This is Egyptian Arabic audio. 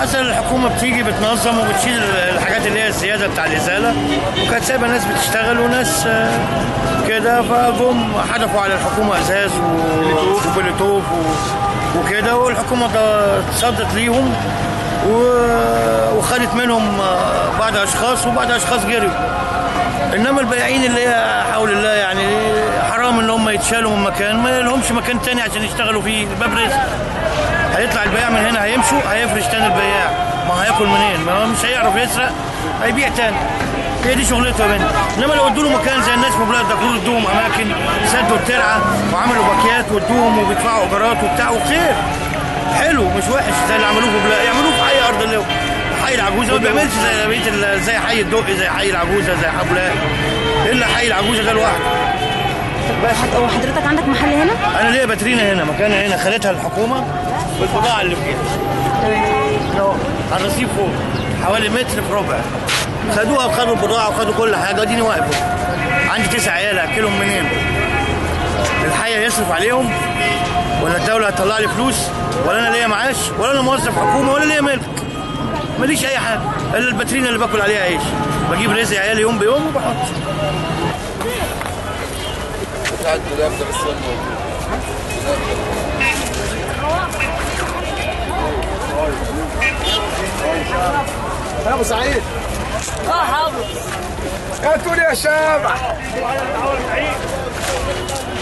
حصل الحكومه بتيجي بتنظم وبتشيل الحاجات اللي هي الزياده بتاع الازاله وكانت سايبه ناس بتشتغل وناس آه، كده فجم حدفوا على الحكومه ازاز و- وبلوتوف و- وكده والحكومه ده تصدت ليهم و- وخدت منهم آه، بعض اشخاص وبعض اشخاص جريوا انما البياعين اللي هي حول الله يعني حرام ان هم يتشالوا من مكان ما لهمش مكان تاني عشان يشتغلوا فيه باب رزق هيطلع البياع من هنا هيمشوا هيفرش تاني البياع ما هياكل منين ما هو مش هيعرف يسرق هيبيع تاني هي دي شغلته يا بنت انما لو ادوا له مكان زي الناس في بلاد دكتور ادوهم اماكن سدوا الترعه وعملوا باكيات وادوهم وبيدفعوا ايجارات وبتاع وخير حلو مش وحش زي اللي عملوه في بلاد يعملوه في حي ارض اللواء حي العجوزه ما بيعملش زي بقيه ال- زي حي الدقي زي حي العجوزه زي حبلات الا حي العجوزه ده لوحده طب هو حضرتك عندك محل هنا؟ انا ليا باترينا هنا مكانها هنا خدتها الحكومه بالبضاعه اللي فيها أهو، على الرصيف فوق حوالي متر في ربع خدوها وخدوا البضاعه وخدوا كل حاجه اديني واقف عندي تسع عيال اكلهم منين الحي هيصرف عليهم ولا الدوله هتطلع لي فلوس ولا انا ليا معاش ولا انا موظف حكومه ولا ليا ملك ماليش اي حاجه الا الباترينا اللي باكل عليها عيش بجيب رزق عيالي يوم بيوم وبحط بتاع الدولاب ده بس هو الموجود يا ابو سعيد اه حاضر هاتوا لي يا شبح